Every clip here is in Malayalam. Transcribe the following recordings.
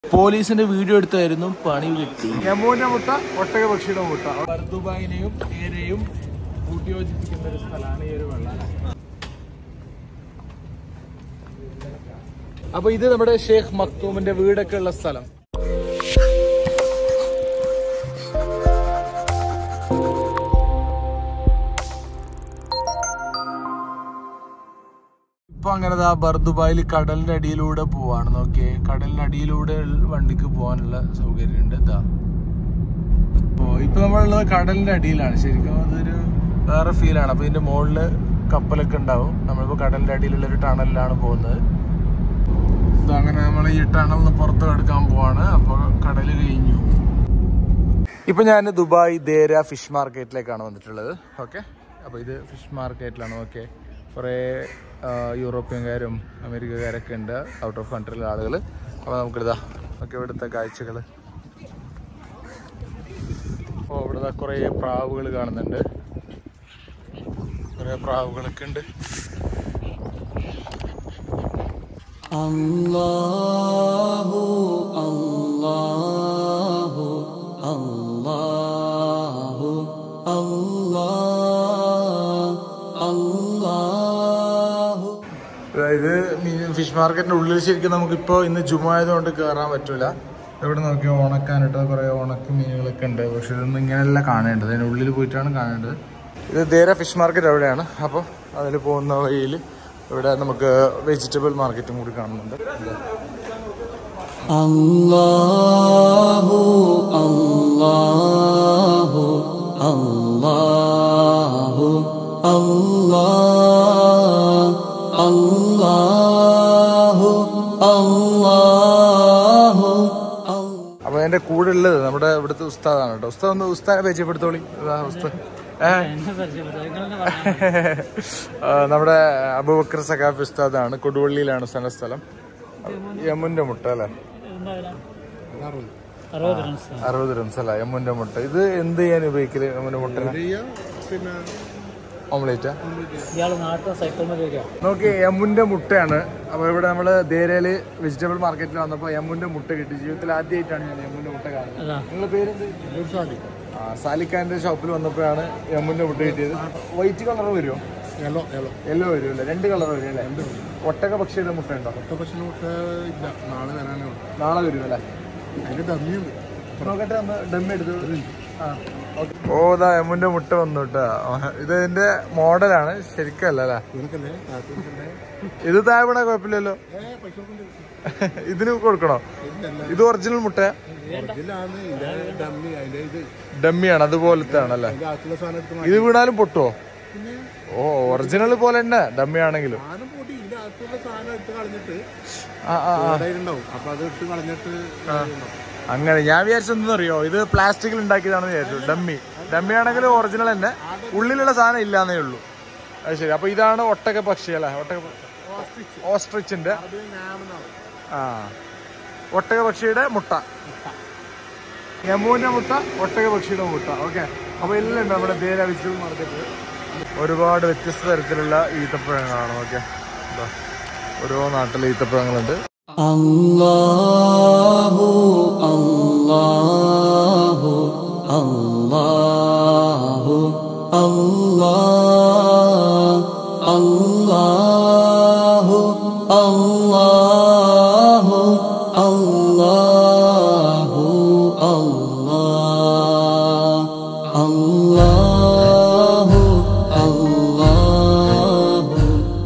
പോലീസിന്റെ വീഡിയോ എടുത്തായിരുന്നു പണി കിട്ടി യമൂന്റെ മുട്ട ഒട്ടക പക്ഷിയുടെ മുട്ട ദുബായിനെയും ഏരെയും കൂട്ടിയോജിപ്പിക്കുന്ന ഒരു സ്ഥലമാണ് ഈ ഒരു വെള്ളം അപ്പൊ ഇത് നമ്മുടെ ഷേഖ് മക്തൂമിന്റെ വീടൊക്കെ ഉള്ള സ്ഥലം ഇപ്പൊ അങ്ങനെ ദാ ബർദുബായിൽ കടലിന്റെ അടിയിലൂടെ പോവാണ് നോക്കിയേ കടലിന്റെ അടിയിലൂടെ വണ്ടിക്ക് പോകാനുള്ള സൗകര്യമുണ്ട് ഇതാ ഓ ഇപ്പൊ നമ്മളുള്ളത് കടലിന്റെ അടിയിലാണ് ശരിക്കും അതൊരു വേറെ ഫീലാണ് അപ്പൊ ഇതിന്റെ മുകളില് കപ്പലൊക്കെ ഉണ്ടാവും നമ്മളിപ്പോ കടലിന്റെ അടിയിലുള്ള ഒരു ടണലിലാണ് പോകുന്നത് ഇപ്പൊ അങ്ങനെ നമ്മൾ ഈ ടണലിന് പുറത്ത് കിടക്കാൻ പോവാണ് അപ്പൊ കടല് കഴിഞ്ഞു ഇപ്പൊ ഞാൻ ദുബായ് ദേര ഫിഷ് മാർക്കറ്റിലേക്കാണ് വന്നിട്ടുള്ളത് ഓക്കെ അപ്പൊ ഇത് ഫിഷ് മാർക്കറ്റിലാണ് ഓക്കെ കുറേ യൂറോപ്യൻകാരും അമേരിക്കക്കാരൊക്കെ ഉണ്ട് ഔട്ട് ഓഫ് കൺട്രിയിലെ ആളുകൾ അപ്പോൾ നമുക്കിതാ ഓക്കെ ഇവിടുത്തെ കാഴ്ചകൾ ഓ ഇവിടെ കുറേ പ്രാവുകൾ കാണുന്നുണ്ട് കുറേ പ്രാവുകളൊക്കെ ഉണ്ട് അല്ലാഹു അല്ലാഹു അല്ലാഹു അല്ലാഹു അല്ലാഹു ഇത് ഫിഷ് മാർക്കറ്റിന്റെ ഉള്ളിൽ ശരിക്കും നമുക്കിപ്പോ ഇന്ന് ജുമായതുകൊണ്ട് കയറാൻ പറ്റൂല ഇവിടെ നോക്കി ഉണക്കാനിട്ട് കുറെ ഉണക്ക മീനുകളൊക്കെ ഉണ്ട് പക്ഷെ ഇതൊന്നും ഇങ്ങനെയല്ല കാണേണ്ടത് അതിന്റെ ഉള്ളിൽ പോയിട്ടാണ് കാണേണ്ടത് ഇത് ദേര ഫിഷ് മാർക്കറ്റ് അവിടെയാണ് അപ്പോൾ അതിൽ പോകുന്ന വഴിയിൽ ഇവിടെ നമുക്ക് വെജിറ്റബിൾ മാർക്കറ്റും കൂടി കാണുന്നുണ്ട് അല്ലാഹു അല്ലാഹു അല്ലാഹു അല്ലാഹു അല്ലാഹു അല്ലാഹു അപ്പൊ എന്റെ കൂടെ ഉള്ളത് നമ്മുടെ ഇവിടുത്തെ ഉസ്താദാണ് കേട്ടോ ഉസ്താദ് ഒന്ന് ഉസ്താദിനെ പരിചയപ്പെടുത്തോളി ഇതാ ഉസ്താദ് ഏ? ആ, നമ്മുടെ അബുബക്കർ സഖാഫ് ഉസ്താദാണ് കൊടുവള്ളിയിലാണ് ഉസ്താദിന്റെ സ്ഥലം യമുന്റെ മുട്ട അല്ലേ അറുപത് റംസ് അല്ല യമുന്റെ മുട്ട ഇത് എന്ത് ചെയ്യാൻ ഉപയോഗിക്കല് യമുന്റെ മുട്ട പിന്നെ ഓംലേറ്റാ ഇയാള് നാട്ടിൽ സൈക്കിൾ വരിക നോക്കി യമുന്റെ മുട്ടയാണ് അപ്പൊ ഇവിടെ നമ്മള് ദേരയില് വെജിറ്റബിൾ മാർക്കറ്റിൽ വന്നപ്പോ യമുന്റെ മുട്ട കിട്ടി ജീവിതത്തിൽ ആദ്യമായിട്ടാണ് ഞാൻ യമുന്റെ മുട്ട കാണുന്നത് അതാ നിങ്ങളുടെ പേരെന്ത് ആ സാലിഖാന്റെ ഷോപ്പിൽ വന്നപ്പോഴാണ് യമുന്റെ മുട്ട കിട്ടിയത് വൈറ്റ് കളർ വരുമോ യെല്ലോ യെല്ലോ യെല്ലോ വരുമല്ലേ രണ്ട് കളർ വരും അല്ലേ ഒട്ടക പക്ഷിയുടെ മുട്ട ഉണ്ടോ ഒട്ട പക്ഷി മുട്ട ഇല്ല നാളെ വരാനേ ഉള്ളൂ നാളെ വരും അല്ലേ അതിന്റെ ഡമ്മിയുണ്ട് നോക്കട്ടെ ഒന്ന് ഡമ്മി എടുത്തു ആ, okay. ഓ ദാ യമുന്റെ മുട്ട വന്നു കേട്ടാ ഇത് ഇതിന്റെ മോഡലാണ് ശരിക്കും അല്ല അല്ലേ നിനക്കല്ലേ കാത്തിരിക്കണ്ടേ ഇത് താഴെ വീണാ കുഴപ്പമില്ലല്ലോ ഏ പൈസ കൊടുക്കണ്ടേ ഇതിന് കൊടുക്കണോ ഇത് ഒറിജിനൽ മുട്ട ഒറിജിനാണ് ഇതിന്റെ ഡമ്മി അതിന്റെ ഇത് ഡമ്മിയാണ് അതുപോലത്തെ ആണല്ലേ അതിന്റെ അകത്തുള്ള സാധനം എടുത്ത് ഇത് വീണാലും പൊട്ടുവോ ഓ ഒറിജിനൽ പോലെ തന്നെ ഡമ്മി ആണെങ്കിലും സാധനം പൊട്ടി ഇതിന്റെ അകത്തുള്ള സാധനം എടുത്ത് കളഞ്ഞിട്ട് ആ ആ ആ. ഉണ്ടാവും അപ്പൊ അത് ഇട്ട് കളഞ്ഞിട്ട് ഉണ്ടാവും. അങ്ങനെ ഞാൻ വിചാരിച്ചെന്തെന്ന് അറിയോ ഇത് പ്ലാസ്റ്റിക്കിൽ ഉണ്ടാക്കിയതാണെന്ന് വിചാരിച്ചു ഡമ്മി ഡമ്മി ആണെങ്കിലും ഒറിജിനൽ തന്നെ ഉള്ളിലുള്ള സാധനം ഇല്ലാന്നേ ഉള്ളൂ അത് ശരി അപ്പൊ ഇതാണ് ഒട്ടക പക്ഷി അല്ലേ ഒട്ടക ഓസ്ട്രിച്ചിന്റെ അത് ഞാമെന്നാണ് ആ ഒട്ടക പക്ഷിയുടെ മുട്ട യമൂന്റെ മുട്ട ഒട്ടക പക്ഷിയുടെ മുട്ട ഓക്കെ അപ്പൊ എല്ലാം ഉണ്ട് നമ്മുടെ ദേര വെജിറ്റബിൾ മാർക്കറ്റ് ഒരുപാട് വ്യത്യസ്ത തരത്തിലുള്ള ഈത്തപ്പഴങ്ങളാണ് ഓക്കെ ഓരോ നാട്ടിലെ ഈത്തപ്പഴങ്ങളുണ്ട് അല്ലാഹു അല്ലാഹു അല്ലാഹു അല്ലാഹു അല്ലാഹു അല്ലാഹു അല്ലാഹു അല്ലാഹു അല്ലാഹു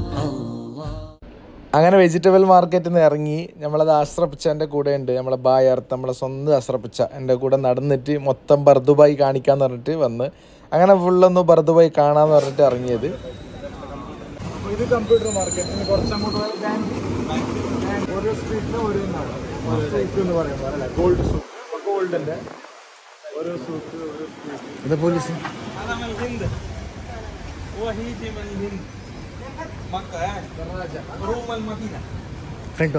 അങ്ങനെ വെജിറ്റബിൾ മാർക്കറ്റിൽ നിന്ന് ഇറങ്ങി നമ്മളത് ആശ്രപ്പിച്ചതിൻ്റെ കൂടെ ഉണ്ട് നമ്മളെ ബായർത്ത് നമ്മളെ സ്വന്തം ആശ്രപ്പിച്ച എൻ്റെ കൂടെ നടന്നിട്ട് മൊത്തം ബർദുബായി കാണിക്കാന്ന് പറഞ്ഞിട്ട് വന്ന് അങ്ങനെ ഫുള്ളൊന്ന് ബർദുബായി കാണാന്ന് പറഞ്ഞിട്ട് ഇറങ്ങിയത് ഇത് കമ്പ്യൂട്ടർ മാർക്കറ്റിന് കുറച്ചങ്ങോട്ട് ഓരോ സ്ട്രീറ്റിനും ഓരോ സൂക്ക് എന്ന് പറയുമ്പോൾ അല്ലേ ഗോൾഡ് സൂക്ക് ഗോൾഡിന്റെ ഓരോ സൂക്ക് ഓരോ ഇത് പോലീസ് هذا من الهند وهي من الهند مكة يعني روم المدينة ഫ്രണ്ടോ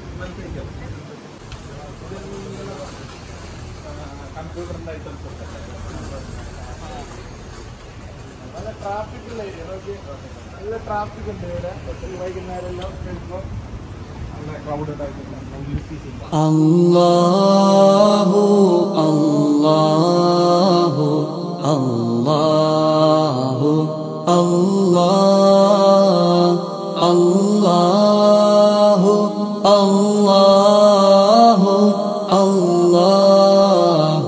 കമ്പ്യൂട്ടറിന്റെ ഐറ്റംസ് ഒക്കെ നല്ല ട്രാഫിക് ഉള്ള ഏരിയ നോക്കി നല്ല ട്രാഫിക് ഉണ്ട് ഇവിടെ ഈ വൈകുന്നേരം എല്ലാം വരുമ്പോൾ നല്ല ക്രൗഡഡ് ആയിട്ട് الله الله الله الله الله الله الله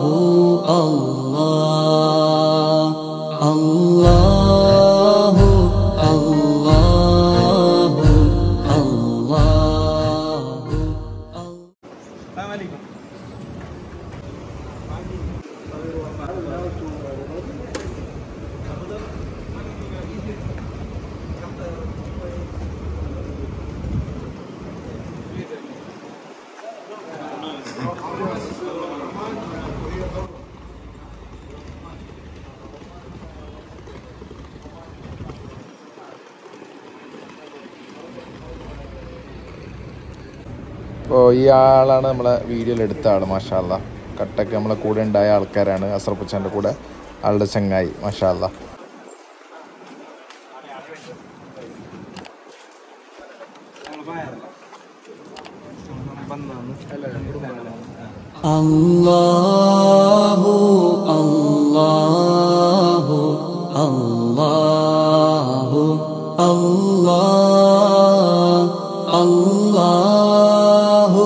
الله الله الله الله Assalamualaikum. അപ്പോൾ ഈ ആളാണ് നമ്മളെ വീഡിയോയിൽ എടുത്ത ആൾ മാഷാല്ല കട്ടൊക്കെ നമ്മളെ കൂടെ ഉണ്ടായ ആൾക്കാരാണ് അസർപ്പച്ചാൻ്റെ കൂടെ ആളുടെ ചങ്ങായി മാഷാല്ല الله الله الله الله الله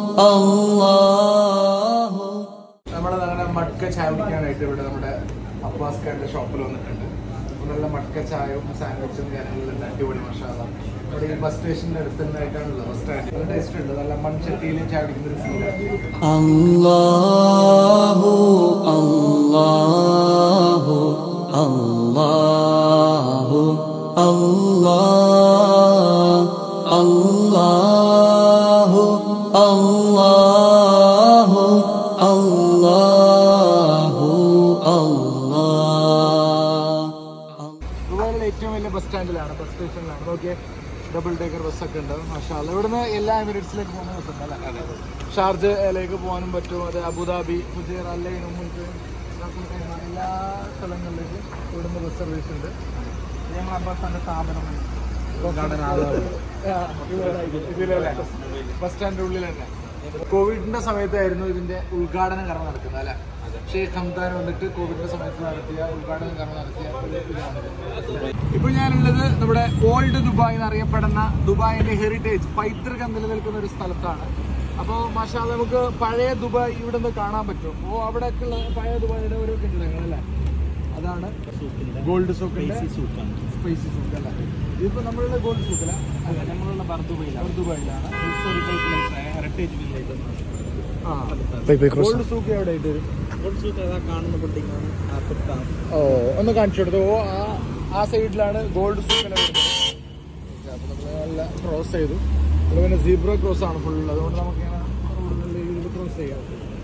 الله നമ്മുടെ അങ്ങനെ മട്ക ചായ കുടിക്കാനായിട്ട് ഇവിടെ നമ്മുടെ അബ്ബാസ് ഖാന്റെ ഷോപ്പിൽ വന്നിട്ടുണ്ട് അപ്പോൾ നല്ല മട്ക ചായയും സാൻഡ്വിച്ചും കാര്യങ്ങളും ഉണ്ട് അടിപൊളി മസാല ഇവിടെ ഈ ബസ് സ്റ്റേഷൻ്റെ അടുത്ത് തന്നെയായിട്ടാണുള്ളത് ബസ് സ്റ്റാൻഡ് നല്ല ടേസ്റ്റ് ഉണ്ട് നല്ല മൺചട്ടിയിൽ ചായ കുടിക്കുന്ന ഒരു ഫീൽ الله الله الله الله الله الله الله الله ദുബായിലെ ഏറ്റവും വലിയ ബസ് സ്റ്റാൻഡിലാണ് ബസ് സ്റ്റേഷനിലാണ് നോക്കിയേ ഡബിൾ ഡേക്കർ ബസ്സൊക്കെ ഉണ്ട് മാഷാല്ല ഇവിടുന്ന് എല്ലാ എമിറേറ്റ്സിലേക്ക് പോകുന്ന ബസ്സുണ്ട് അല്ലേ ഷാർജയിലേക്ക് പോകാനും പറ്റും അത് അബുദാബി ഫുജേർ അല്ലൈൻ ഉമ്മുൽക്ക് എല്ലാ സ്ഥലങ്ങളിലേക്കും ഇവിടുന്ന് ബസ് സർവീസ് ഉണ്ട് ഞങ്ങൾ അബ്ബാസാന്റെ സ്ഥാപനം ഇതിലല്ലേ ബസ് സ്റ്റാൻഡിന്റെ ഉള്ളിൽ തന്നെ കോവിഡിന്റെ സമയത്തായിരുന്നു ഇതിന്റെ ഉദ്ഘാടന കർമ്മം നടക്കുന്നത് അല്ലെ ഷെയ്ഖ് ഹംദാൻ വന്നിട്ട് കോവിഡിന്റെ സമയത്ത് നടത്തിയ ഉദ്ഘാടന കർമ്മം നടത്തിയ ഒരു ഇതാണ് ഇപ്പൊ ഞാനുള്ളത് നമ്മുടെ ഓൾഡ് ദുബായ് എന്നറിയപ്പെടുന്ന ദുബായിന്റെ ഹെറിറ്റേജ് പൈതൃകം നിലനിൽക്കുന്ന ഒരു സ്ഥലത്താണ് അപ്പോൾ മാഷാ നമുക്ക് പഴയ ദുബായ് ഇവിടെ നിന്ന് കാണാൻ പറ്റും ഓ അവിടെയൊക്കെയുള്ള പഴയ ദുബായിയുടെ ഓരോ കെട്ടിടങ്ങൾ അല്ലേ അതാണ് ഗോൾഡ് സൂക്കിന്റെ സ്പൈസി സൂക്ക് അല്ലേ ഇതിപ്പോ നമ്മളുടെ ഗോൾഡ് സൂക്കല്ല അല്ല നമ്മളുള്ള ബർദുബയിലാണ് ദുബായിലാണ് ഹിസ്റ്റോറിക്കൽ പ്ലേസ് ആയ ഹെറിറ്റേജ് വില്ലേജ് ആ ഗോൾഡ് സൂക്ക് എവിടെ ആയിട്ട് വരും കുറച്ച് അതാ കാണുന്ന ബിൽഡിംഗ് ആണ് ആ തൊട്ടാ ഓ ഒന്ന് കാണിച്ചു കൊടുത്തു ഓ ആ ആ സൈഡിലാണ് ഗോൾഡ് സൂക്കിനെ വരുന്നത് അപ്പൊ നമ്മൾ നല്ല ക്രോസ് ചെയ്തു ഇവിടെ പിന്നെ സീബ്ര ക്രോസ് ആണ് ഫുൾ അതുകൊണ്ട് നമുക്ക് ഇങ്ങനെ റോഡ് നല്ല രീതിയിൽ ക്രോസ് ചെയ്യാം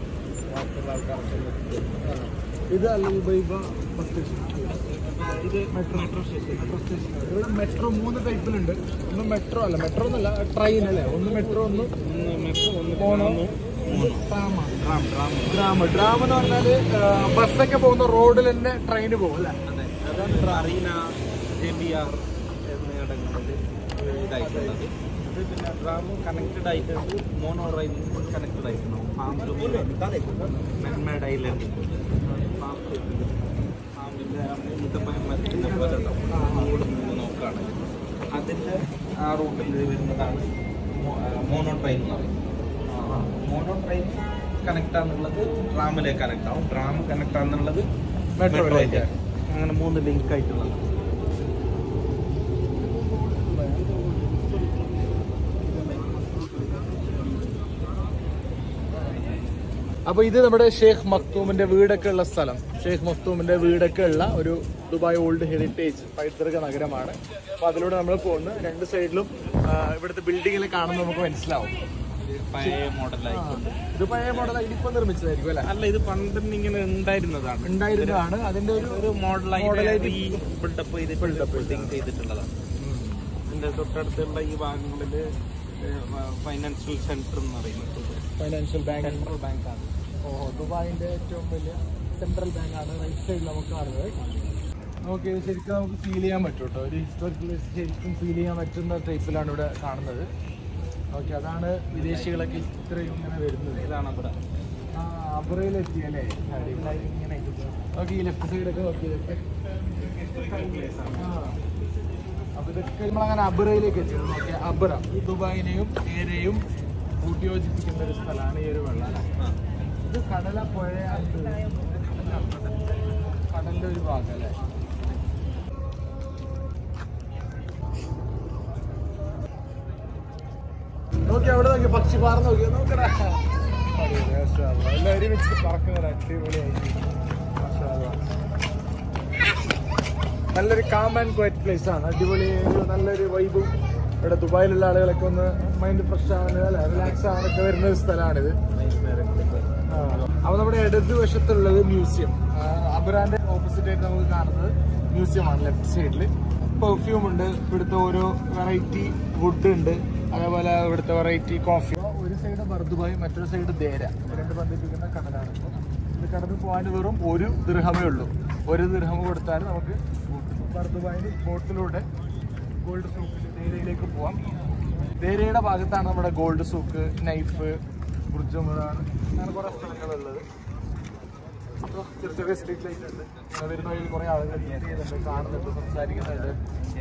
ആ. ഇത് അല്ല ബൈബ ബസ് സ്റ്റേഷൻ ഇത് metro metro station metro station ഇവിടെ മെട്രോ മൂന്ന് ടൈപ്പിലുണ്ട് ഒന്ന് മെട്രോ അല്ല മെട്രോ എന്നല്ല ട്രെയിൻ അല്ലേ ഒന്ന് മെട്രോ ഒന്ന് മോണോ ട്രാമാണ് ഡ്രാം ഡ്രാം ഡ്രാം ഡ്രാം എന്ന് പറഞ്ഞാല് ബസ്സൊക്കെ പോകുന്ന റോഡിൽ തന്നെ ട്രെയിന് പോകും അല്ലേ അതാണ് അറീന ജെ ബി ആർ എന്നിടങ്ങളിൽ ഇതായിട്ടുള്ളത് ഇത് പിന്നെ ഡ്രാം കണക്റ്റഡ് ആയിട്ടുണ്ട് മോണോ റൈൻ കണക്റ്റഡ് ആയിട്ടുണ്ടാവും ഫാം മെൻമേഡ് ഐലൻഡ് ഫാം ഫാമിൻ്റെ മുത്തപ്പൻ മരത്തിൻ്റെ പോലെ ഉണ്ടാവും അങ്ങോട്ട് നിന്ന് നോക്കുകയാണെങ്കിൽ അതിൻ്റെ ആ റൂട്ടിൽ വരുന്നതാണ് മോണോ ട്രെയിൻ എന്ന് പറയും മോണോ ട്രെയിൻ കണക്ട് ആണെന്നുള്ളത് ഡ്രാമിലേക്ക് കണക്ട് ആവും ഡ്രാം കണക്ട് ആണെന്നുള്ളത് Metro മെട്രോയിലേക്ക് ലേക്ക്. അങ്ങനെ മൂന്ന് ലിങ്ക് ആയിട്ടുള്ളത് അപ്പൊ ഇത് നമ്മുടെ ഷേഖ് മക്തൂമിന്റെ വീടൊക്കെ ഉള്ള സ്ഥലം ഷേഖ് മക്തൂമിന്റെ വീടൊക്കെ ഉള്ള ഒരു ദുബായ് ഓൾഡ് ഹെറിറ്റേജ് പൈതൃക നഗരമാണ് അപ്പൊ അതിലൂടെ നമ്മൾ പോകുന്നു രണ്ട് സൈഡിലും ആ, ഇവിടുത്തെ ബിൽഡിങ്ങിൽ കാണുമ്പോൾ നമുക്ക് മനസ്സിലാവും പഴയ മോഡലായിക്കൊണ്ട് ഇത് പഴയ മോഡൽ ഇതിപ്പോ നിർമ്മിച്ചതായിരിക്കും അല്ലെ അല്ല ഇത് പണ്ടും ഇങ്ങനെ ഉണ്ടായിരുന്നതാണ് ഉണ്ടായിരുന്നതാണ് അതിന്റെ ഒരു ഒരു മോഡലായിട്ട് മോഡലായിട്ട് ബിൽഡപ്പ് ചെയ്തിട്ട് ബിൽഡിംഗ് ചെയ്തിട്ടുള്ളതാണ് ഇതിന്റെ തൊട്ടടുത്തുള്ള ഈ ഭാഗങ്ങളിൽ ഫൈനാൻഷ്യൽ സെന്റർ എന്ന് പറയുന്നത് ഫൈനാൻഷ്യൽ ബാങ്ക് സെൻട്രൽ ബാങ്ക് ആണ് ഓഹോ ദുബായിന്റെ ഏറ്റവും വലിയ സെൻട്രൽ ബാങ്ക് ആണ് റൈറ്റ് സൈഡിൽ നമുക്ക് കാണുന്നത് നമുക്ക് ശരിക്കും നമുക്ക് ഫീൽ ചെയ്യാൻ പറ്റും കേട്ടോ ഒരു ഹിസ്റ്റോറിക്കൽ ശരിക്കും ഫീൽ ചെയ്യാൻ പറ്റുന്ന ടൈപ്പിലാണ് ഇവിടെ കാണുന്നത് ഓക്കെ അതാണ് വിദേശികളൊക്കെ ഇത്രയും ഇങ്ങനെ വരുന്നത് ഇതാണ് അവിടെ ആ അബുറയിലെത്തി അല്ലേ ഓക്കെ ഈ ലെഫ്റ്റ് സൈഡൊക്കെ നോക്കി ഇതൊക്കെ ആ. അപ്പൊ ഇതൊക്കെ നമ്മളങ്ങനെ അബുറയിലേക്ക് എത്തിയത് നോക്കിയാൽ അബുറ ഈ ദുബായിനെയും ഏരെയും കൂട്ടിയോജിപ്പിക്കുന്ന ഒരു സ്ഥലമാണ് ഈ ഒരു വെള്ളം അല്ലേ ഇത് കടല പുഴ അടുത്ത് കടലിന്റെ ഒരു ഭാഗം അല്ലേ നോക്കി അവിടെ നോക്കി പക്ഷി പാർന്ന് നോക്കി നോക്കടാ അടിപൊളി, മാഷാ അല്ലാ. എല്ലാം ഒരുമിച്ച് പറക്കുന്നത് അടിപൊളിയായിട്ട് മാഷാ അല്ലാ. നല്ലൊരു കാം ആൻഡ് ക്വയറ്റ് പ്ലേസ് ആണ് അടിപൊളി ഒരു നല്ലൊരു വൈബും ഇവിടെ ദുബായിലുള്ള ആളുകളൊക്കെ ഒന്ന് മൈൻഡ് ഫ്രഷ് ആവാൻ അല്ലെ റിലാക്സ് ആവാനൊക്കെ വരുന്ന ഒരു സ്ഥലമാണിത് ആ. അപ്പൊ നമ്മുടെ ഇടതുവശത്തുള്ളത് മ്യൂസിയം അബുറാന്റെ ഓപ്പോസിറ്റ് ആയിട്ട് നമുക്ക് കാണുന്നത് മ്യൂസിയം ആണ് ലെഫ്റ്റ് സൈഡിൽ പെർഫ്യൂം ഉണ്ട് ഇവിടുത്തെ ഓരോ വെറൈറ്റി വുഡ് ഉണ്ട് അതേപോലെ ഇവിടുത്തെ വെറൈറ്റി കോഫി ഒരു സൈഡ് ബർദുബായി മറ്റൊരു സൈഡ് ദേര രണ്ട് ബന്ധിപ്പിക്കുന്ന കടലാണ് ഇപ്പൊ. ഇത് കടന്ന് പോകാൻ വെറും ഒരു ദൃഹമേ ഉള്ളൂ ഒരു ദൃഹം കൊടുത്താൽ നമുക്ക് ബർദുബായിൽ ബോട്ടിലൂടെ ഗോൾഡ് സൂക്കിൽ ദേരയിലേക്ക് പോവാം ദേരയുടെ ഭാഗത്താണ് നമ്മുടെ ഗോൾഡ് സൂക്ക് നൈഫ് ബുർജുമുറാൻ അങ്ങനെ കുറേ സ്ഥലങ്ങളുള്ളത് ഇപ്പൊ ചെറിയ ചെറിയ സ്ട്രീറ്റ് ലൈറ്റ് ഉണ്ട് ആ വരുന്ന വഴിയിൽ കുറേ ആളുകൾ മീറ്റ് ചെയ്യുന്നുണ്ട് കാണുന്നുണ്ട് സംസാരിക്കുന്നുണ്ട്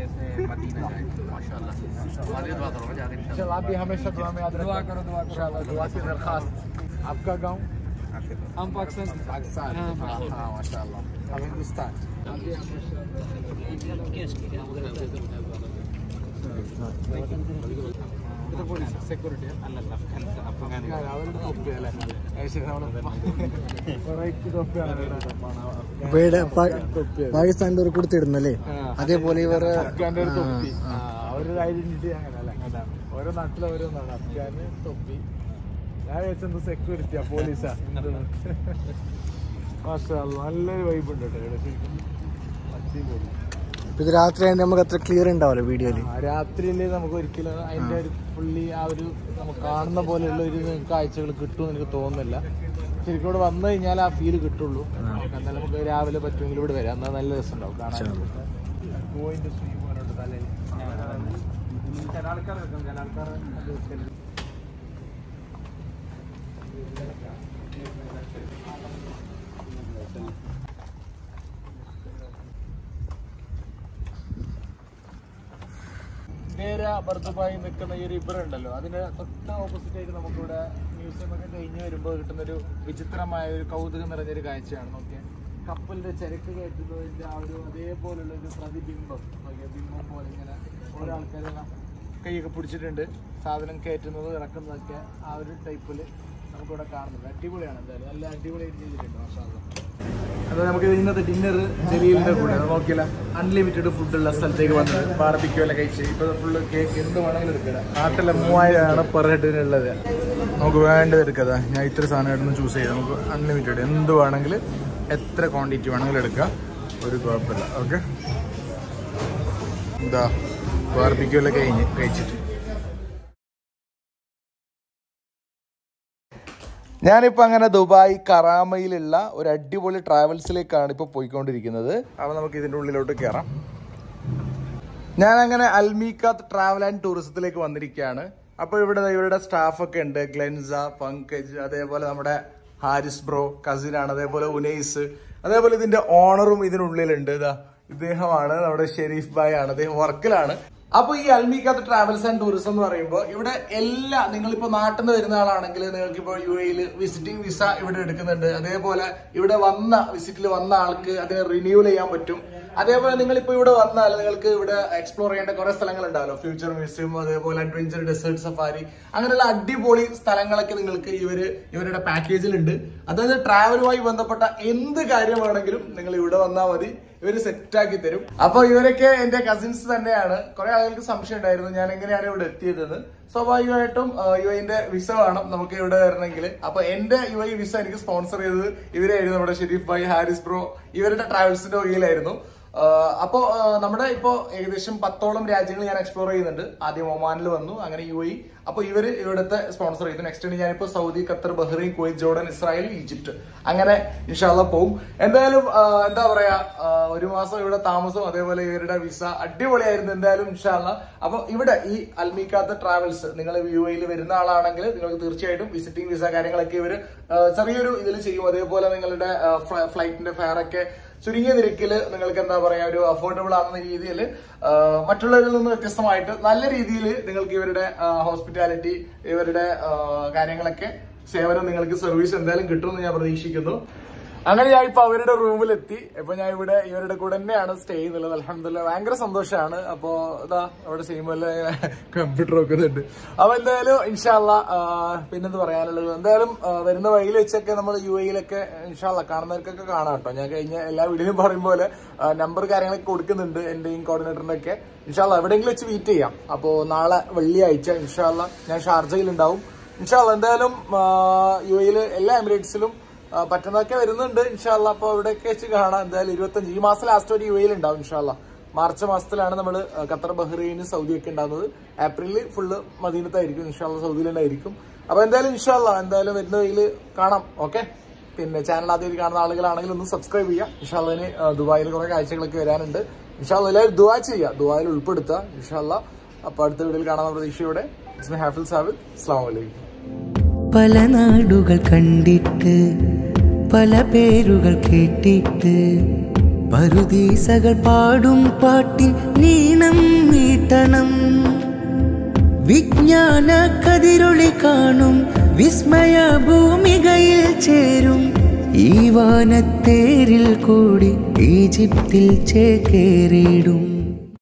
इंशाल्लाह आप भी हमेशा दुआ में याद दुआ करो दुआ करो इंशाल्लाह दुआ की दरखास्त आपका गांव हम पाकिस्तान पाकिस्तान हाँ हाँ माशाल्लाह हम हिंदुस्तान ഇത് പോലീസ് സെക്യൂരിറ്റി അല്ലല്ല അഫ്ഗാനിസ്ഥാൻ അഫ്ഗാൻ അവരുടെ തൊപ്പിയല്ലേ ശരി നമ്മള് വെറൈറ്റി തൊപ്പിയാണ് ഇവിടെ പാ- തൊപ്പിയത് പാകിസ്ഥാനിൽ ഒരു കൊടുത്തിടുന്നല്ലേ അതേപോലെ ഇവർ അഫ്ഗാന്റെ ഒരു തൊപ്പി ആ, അവരുടെ ഐഡന്റിറ്റി അങ്ങനെ അല്ല ഓരോ നാട്ടിലും ഓരോന്നാണ് അഫ്ഗാന് തൊപ്പി ഞാൻ വെച്ചെന്ത് സെക്യൂരിറ്റിയാ പോലീസാ മാഷാ അല്ലാ, നല്ലൊരു വൈബ് ഉണ്ട് കേട്ടോ ഇവിടെ ശരിക്കും അടിപൊളി ഇത് രാത്രി ആയതുകൊണ്ട് നമുക്ക് അത്ര ക്ലിയർ ഉണ്ടാവില്ല വീഡിയോയില് ആ, രാത്രിയില് നമുക്ക് ഒരിക്കലും അതിന്റെ ഒരു ഫുള്ളി ആ ഒരു നമുക്ക് കാണുന്ന പോലെയുള്ള ഒരു കാഴ്ചകൾ കിട്ടുമെന്ന് എനിക്ക് തോന്നുന്നില്ല ശരിക്കും ഇവിടെ വന്നു കഴിഞ്ഞാൽ ആ ഫീല് കിട്ടുള്ളൂ എന്നാൽ നമുക്ക് രാവിലെ പറ്റുമെങ്കിൽ ഇവിടെ വരാം എന്നാൽ നല്ല രസം ഉണ്ടാവും കാണാൻ ഗോയിന്റെ സ്ട്രീം പോലുണ്ട് തലയിൽ ചില ആൾക്കാർ വെക്കും ചില ആൾക്കാർ അത് വെക്കല്. നേരെ ബർദുബായി നിൽക്കുന്ന ഈ ഒരു ഇബർ ഉണ്ടല്ലോ അതിന്റെ തൊട്ട് ഓപ്പോസിറ്റ് ആയിട്ട് നമുക്കിവിടെ മ്യൂസിയം ഒക്കെ കഴിഞ്ഞ് വരുമ്പോൾ കിട്ടുന്ന ഒരു വിചിത്രമായ ഒരു കൗതുകം നിറഞ്ഞൊരു കാഴ്ചയാണ് നോക്കിയാൽ കപ്പലിന്റെ ചരക്ക് കയറ്റുന്നതിന്റെ ആ ഒരു അതേപോലുള്ള ഒരു പ്രതിബിംബം നോക്കിയാ ബിംബം പോലെ ഇങ്ങനെ ഓരോ ആൾക്കാരെ കൈയൊക്കെ പിടിച്ചിട്ടുണ്ട് സാധനം കയറ്റുന്നത് ഇറക്കുന്നതൊക്കെ ആ ഒരു ടൈപ്പിൽ നമുക്കിവിടെ കാണുന്നുണ്ട് അടിപൊളിയാണ് എന്തായാലും നല്ല അടിപൊളിയായിട്ട് ചെയ്തിട്ടുണ്ട് മാഷാല്ല അപ്പൊ നമുക്ക് ഇന്നത്തെ ഡിന്നർ ജലീലിന്റെ കൂടെ നോക്കിയല്ല അൺലിമിറ്റഡ് ഫുഡ് ഉള്ള സ്ഥലത്തേക്ക് വന്നത് ബാർബിക്യൂ എല്ലാം കഴിച്ച് ഇപ്പൊ ഫുള്ള് കേക്ക് എന്ത് വേണമെങ്കിലും എടുക്കുക നാട്ടിലെ മൂവായിരം ആണ് പെർ ഹെഡിനുള്ളത് നമുക്ക് വേണ്ടത് എടുക്കുക ഞാൻ ഇത്ര സാധനമായിട്ടൊന്ന് ചൂസ് ചെയ്ത് നമുക്ക് അൺലിമിറ്റഡ് എന്ത് വേണമെങ്കിൽ എത്ര ക്വാണ്ടിറ്റി വേണമെങ്കിലും എടുക്കാം ഒരു കുഴപ്പമില്ല ഓക്കെ എന്താ ബാർബിക്യൂ എല്ലാം കഴിഞ്ഞ് കഴിച്ചിട്ട് ഞാനിപ്പോൾ അങ്ങനെ ദുബായ് കറാമയിലുള്ള ഒരു അടിപൊളി ട്രാവൽസിലേക്കാണ് ഇപ്പോൾ പോയിക്കൊണ്ടിരിക്കുന്നത് അപ്പോൾ നമുക്ക് ഇതിൻ്റെ ഉള്ളിലോട്ട് കയറാം ഞാൻ അങ്ങനെ അൽമീക്കാത്ത് ട്രാവൽ ആൻഡ് ടൂറിസത്തിലേക്ക് വന്നിരിക്കുകയാണ് അപ്പോൾ ഇവിടെ ദാ ഇവരുടെ സ്റ്റാഫൊക്കെ ഉണ്ട് ഗ്ലെൻസ പങ്കജ് അതേപോലെ നമ്മുടെ ഹാരിസ് ബ്രോ കസിനാണ് അതേപോലെ ഉനൈസ് അതേപോലെ ഇതിന്റെ ഓണറും ഇതിനുള്ളിലുണ്ട് ഇതാ ഇദ്ദേഹമാണ് നമ്മുടെ ഷെരീഫ് ബായ് ആണ് അദ്ദേഹം വർക്കിലാണ് അപ്പൊ ഈ അൽമിക്കാത്ത് ട്രാവൽസ് ആൻഡ് ടൂറിസം എന്ന് പറയുമ്പോൾ ഇവിടെ എല്ലാ നിങ്ങളിപ്പോ നാട്ടിൽ നിന്ന് വരുന്ന ആളാണെങ്കിൽ നിങ്ങൾക്ക് ഇപ്പോൾ യു എയിൽ വിസിറ്റിംഗ് വിസ ഇവിടെ എടുക്കുന്നുണ്ട് അതേപോലെ ഇവിടെ വന്ന വിസിറ്റിൽ വന്ന ആൾക്ക് അതിനെ റിന്യൂവൽ ചെയ്യാൻ പറ്റും അതേപോലെ നിങ്ങൾ ഇപ്പൊ ഇവിടെ വന്നാൽ നിങ്ങൾക്ക് ഇവിടെ എക്സ്പ്ലോർ ചെയ്യേണ്ട കുറെ സ്ഥലങ്ങൾ ഉണ്ടാവല്ലോ ഫ്യൂച്ചർ മ്യൂസിയം അതേപോലെ അഡ്വഞ്ചർ ഡെസേർട്ട് സഫാരി അങ്ങനെയുള്ള അടിപൊളി സ്ഥലങ്ങളൊക്കെ നിങ്ങൾക്ക് ഇവര് ഇവരുടെ പാക്കേജിലുണ്ട് അതായത് ട്രാവലുമായി ബന്ധപ്പെട്ട എന്ത് കാര്യമാണെങ്കിലും നിങ്ങൾ ഇവിടെ വന്നാൽ മതി ഇവര് സെറ്റ് ആക്കി തരും അപ്പൊ ഇവരൊക്കെ എന്റെ കസിൻസ് തന്നെയാണ് കുറെ ആളുകൾക്ക് സംശയം ഉണ്ടായിരുന്നു ഞാൻ എങ്ങനെയാണ് ഇവിടെ എത്തിയതെന്ന് സ്വാഭാവികമായിട്ടും യു ഐന്റെ വിസ വേണം നമുക്ക് ഇവിടെ വരണമെങ്കിൽ അപ്പൊ എന്റെ യു ഐ വിസ എനിക്ക് സ്പോൺസർ ചെയ്തത് ഇവരായിരുന്നു നമ്മുടെ ഷെരീഫ് ഭായ് ഹാരിസ് ബ്രോ ഇവരുടെ ട്രാവൽസിന്റെ വകയിലായിരുന്നു ആഹ് അപ്പോ ആഹ് നമ്മുടെ ഇപ്പോ ഏകദേശം പത്തോളം രാജ്യങ്ങൾ ഞാൻ എക്സ്പ്ലോർ ചെയ്യുന്നുണ്ട് ആദ്യം ഒമാനിൽ വന്നു അങ്ങനെ യു ഐ അപ്പൊ ഇവര് ഇവിടുത്തെ സ്പോൺസർ ചെയ്തു നെക്സ്റ്റ് ഞാനിപ്പോ Saudi Qatar Bahrain Kuwait Jordan Israel Egypt അങ്ങനെ ഇൻഷാല്ല പോവും എന്തായാലും ആ, എന്താ പറയാ ആ, ഒരു മാസം ഇവിടെ താമസം അതേപോലെ ഇവരുടെ വിസ അടിപൊളിയായിരുന്നു എന്തായാലും ഇൻഷാല്ല അപ്പൊ ഇവിടെ ഈ അൽമിക്കാത്ത ട്രാവൽസ് നിങ്ങൾ യു എയിൽ വരുന്ന ആളാണെങ്കിൽ നിങ്ങൾക്ക് തീർച്ചയായിട്ടും വിസിറ്റിംഗ് വിസ കാര്യങ്ങളൊക്കെ ഇവര് ആ, ചെറിയൊരു ഇതിൽ ചെയ്യും അതേപോലെ നിങ്ങളുടെ ഫ്ലൈറ്റിന്റെ ഫെയർ ഒക്കെ ചുരുങ്ങിയ നിരക്കിൽ നിങ്ങൾക്ക് എന്താ പറയാ ഒരു അഫോർഡബിൾ ആകുന്ന രീതിയിൽ മറ്റുള്ളവരിൽ നിന്ന് വ്യത്യസ്തമായിട്ട് നല്ല രീതിയിൽ നിങ്ങൾക്ക് ഇവരുടെ ഹോസ്പിറ്റാലിറ്റി ഇവരുടെ ആ, കാര്യങ്ങളൊക്കെ സേവനം നിങ്ങൾക്ക് സർവീസ് എന്തായാലും കിട്ടുമെന്ന് ഞാൻ പ്രതീക്ഷിക്കുന്നു അങ്ങനെ ഞാൻ ഇപ്പൊ അവരുടെ റൂമിലെത്തി ഇപ്പൊ ഞാൻ ഇവിടെ ഇവരുടെ കൂടെ തന്നെയാണ് സ്റ്റേ ചെയ്യുന്നത് അലഹമില്ല ഭയങ്കര സന്തോഷമാണ് അപ്പോ ഇതാ അവിടെ ചെയ്യുമ്പോൾ കമ്പ്യൂട്ടർ വെക്കുന്നുണ്ട് അപ്പൊ എന്തായാലും ഇൻഷാല്ല പിന്നെന്ത് പറയാനുള്ളത് എന്തായാലും ആ, വരുന്ന വഴിയിൽ വെച്ചൊക്കെ നമ്മൾ യു എയിലൊക്കെ ഇൻഷാല്ല കാണുന്നവർക്കൊക്കെ കാണാം കേട്ടോ ഞാൻ കഴിഞ്ഞ എല്ലാ വീഡിയോയിലും പറയും പോലെ നമ്പർ കാര്യങ്ങളൊക്കെ കൊടുക്കുന്നുണ്ട് എന്റെയും കോർഡിനേറ്ററിന്റെ ഒക്കെ ഇൻഷാല്ല എവിടെയെങ്കിലും വെച്ച് മീറ്റ് ചെയ്യാം അപ്പോ നാളെ വെള്ളിയാഴ്ച ഇൻഷാല്ല ഞാൻ ഷാർജയിൽ ഉണ്ടാവും ഇൻഷാല്ല എന്തായാലും യു എയിൽ എല്ലാ എമിറേറ്റ്സിലും ആ, പറ്റുന്നതൊക്കെ വരുന്നുണ്ട് ഇൻഷാല്ല അപ്പൊ അവിടെയൊക്കെ വെച്ച് കാണാം എന്തായാലും ഇരുപത്തഞ്ച് ഈ മാസം ലാസ്റ്റ് ഒരു യു എയിൽ ഉണ്ടാവും ഇൻഷാല്ല മാർച്ച് മാസത്തിലാണ് നമ്മൾ ഖത്തർ ബഹ്റൈന് സൗദി ഒക്കെ ഉണ്ടാകുന്നത് ഏപ്രിലിൽ ഫുള്ള് മദീനത്തായിരിക്കും ഇൻഷാല്ല സൗദിയിൽ ഉണ്ടായിരിക്കും അപ്പൊ എന്തായാലും ഇൻഷാല്ല എന്തായാലും വരുന്ന വഴിയിൽ കാണാം ഓക്കെ പിന്നെ ചാനൽ ആദ്യമായി കാണുന്ന ആളുകളാണെങ്കിൽ ഒന്ന് സബ്സ്ക്രൈബ് ചെയ്യുക ഇൻഷാല്ലന് ദുബായിൽ കുറെ കാഴ്ചകളൊക്കെ വരാനുണ്ട് ഇൻഷാല്ല എല്ലാവരും ദുബാ ചെയ്യുക ദുബായിൽ ഉൾപ്പെടുത്തുക ഇൻഷാല്ല അപ്പൊ അടുത്ത വീഡിയോയിൽ കാണാവുന്ന പ്രതീക്ഷയോടെ ഇസ്മി ഹാഫിൽ സാബിൽ അസ്സാം വലൈക്കും പല നാടുകൾ കണ്ടിട്ട് പല പേരുകൾ കേട്ടിട്ട് പരുദീസകൾ പാടും പാട്ടിൽ നീണം നീട്ടണം വിജ്ഞാന കതിരൊളി കാണും വിസ്മയ ഭൂമികയിൽ ചേരും ഈ വാനത്തേരിൽ കൂടി ഈജിപ്തിൽ ചേക്കേറിയിടും